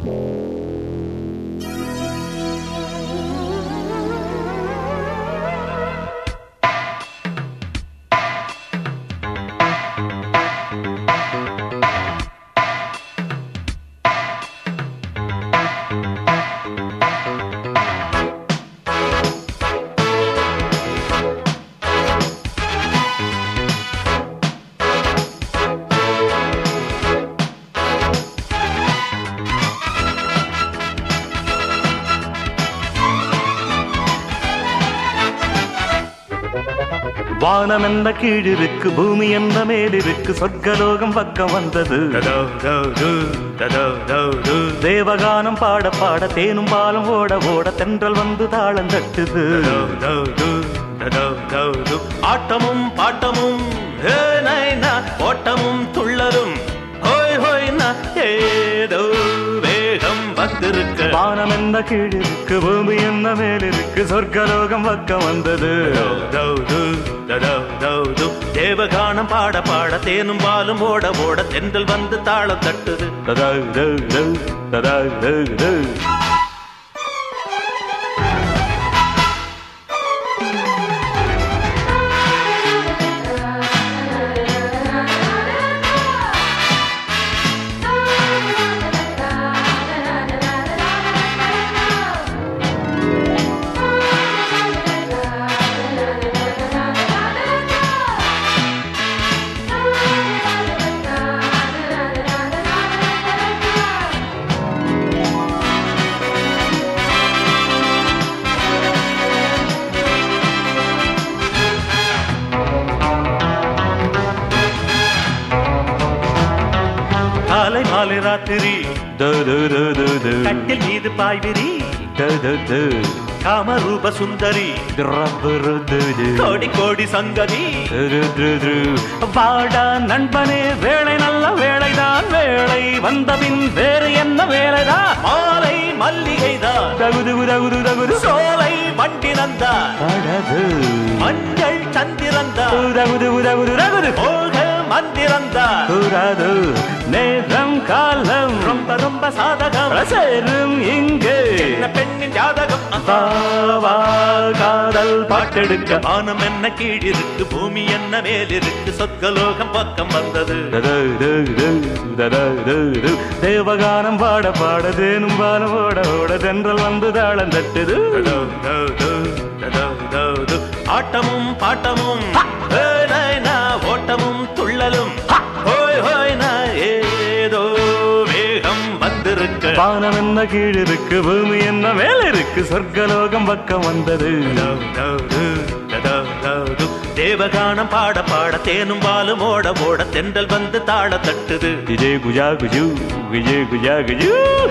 வானம் என்ன கீழிருக்கு பூமி என்ன மேலிருக்கு சொர்க்கலோகம் பக்கம் வந்தது தேவகானம் பாட பாட தேனும் பாலும் ஓட ஓட தென்றல் வந்து தாளம் தட்டுது ஆட்டமும் பாட்டமும் ஹே நைனா, ஓட்டமும் துள்ளலும் ஹோய் ஹோய்னா ஏதோ வேகம் வந்திருக்க வானம் என்ன கீழிருக்கு பூமி என்ன மேலிருக்கு சொர்க்கலோகம் பக்கம் வந்தது தேவகானம் பாட பாட தேனும் பாலும் ஓட ஓட தென்றல் வந்து தாளம் தட்டுது ததா தௌ தௌ, ததா தௌ தௌ. காலை மாலை ராத்திரி தௌ தௌ தௌ தௌ தௌ. கட்டில் மீது பாய்விரி தௌ தௌ தௌ. காமரூப சுந்தரி ரப்பு ரு தௌ தௌ. கோடி கோடி சங்கதி ரு ரு ரு. வாடா நண்பனே வேலை நல்ல வேலைதான் வேலை வந்தபின் வேறு என்ன வேலைதான் மாலை மல்லிகைதான் தகுது தகுது தகுது சோலை வண்டினந்தான் அடது மஞ்சள் சந்திரந்தான் தகுது தகுது தகுது மோக மந்திரந்தான் கூறாது நேரம் காலம் ரொம்ப ரொம்ப சாதகம் சேரும் இங்கே சின்ன பெண்ணின் ஜாதகம் வா வா காதல் பாட்டெடுக்க வானம் என்ன கீழிருக்கு பூமி என்ன மேலிருக்கு சொர்க்கலோகம் பக்கம் வந்தது ததா தௌ தௌ, ததா தௌ தௌ. தேவகானம் பாட பாட தேனும் பாலம் ஓட ஓட தென்றல் வந்து தாளம் தட்டுது ததோ, தோ, தோ, ததோ, தோ, தோ. ஆட்டமும் பாட்டமும் ஏ, நைனா, ஓட்டமும் துள்ளலும் ஹோய் ஹோய் நா, ஏதோ வேகம் வந்திருக்க வானம் என்ன கீழிருக்கு பூமி என்ன மேல இருக்கு சொர்க்கலோகம் பக்கம் வந்தது தோ, தோ, தோ, ததோ, தோ, தோ. தேவகானம் பாட பாட தேனும் பாலும் ஓட ஓட தென்றல் வந்து தாள தட்டுது விஜய் குஜா குஜு விஜய் குஜா குஜு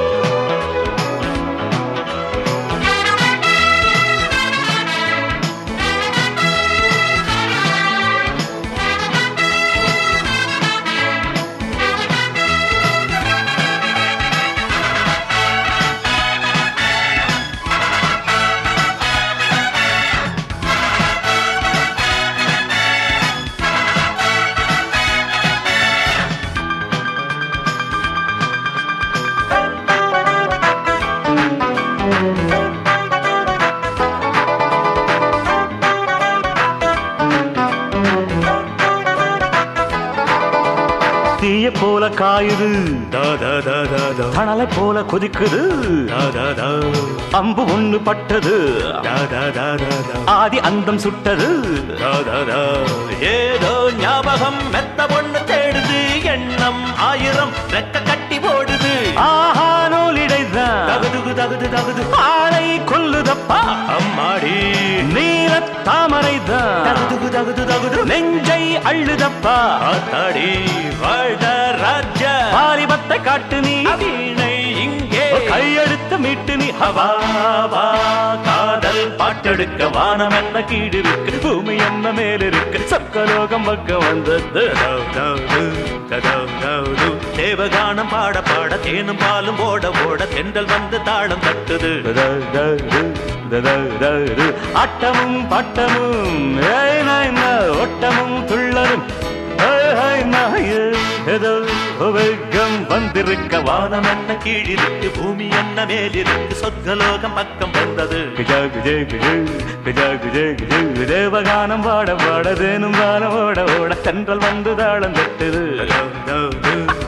தீய போல காயுது தா, தா, தா, தா, தா. தணலை போல கொதிக்குது தா, தா, தா. அம்பு ஒண்ணு பட்டது தா, தா, தா, தா, தா. ஆதி அந்தம் சுட்டது தா, தா, தா. ஏதோ ஞாபகம் மெத்த பொண்ணு தேடுது எண்ணம் ஆயிரம் ரெக்க கட்டி போடுது ஆஹா நூலிடைதான் தகுதுகு தகுது தகுது ஆளை கொல்லுதப்பா அம்மாடி நீல தாமரைதான் தகுதுகு தகுது தகுது நெஞ்சை அள்ளுதப்பா ஆத்தாடி வாழ்த ராஜ வாலிபத்தை காட்டு நீ வீணை இங்கே கையெடுத்து மீட்டு நீ ஹவா வா காதல் பாட்டெடுக்க வானம் என்ன கீடு இருக்கு பூமி என்ன மேல இருக்கு சொர்க்கலோகம் பக்கம் வந்தது ததோ, தௌது, ததோ, தௌது. தேவகானம் பாட பாட தேனும் பாலும் ஓட ஓட தென்றல் வந்து தாளம் தட்டுது ததா, தது, ததா, தது. ஆட்டமும் பாட்டமும் ஏய் நாய் நா, ஓட்டமும் துள்ளலும் ஏய் ஹாய் நா, ஏ, ஏதோ வேகம் வந்திருக்க வானம் என்ன கீழிருக்கு பூமி என்ன மேலிருக்கு சொர்க்கலோகம் பக்கம் வந்தது குஜா குஜே குஜு குஜா குஜே குஜு தேவகானம் பாட பாட தேனும் வானம் ஓட ஓட தென்றல் வந்து தாளம் தட்டுது தோ, தோ, தோ.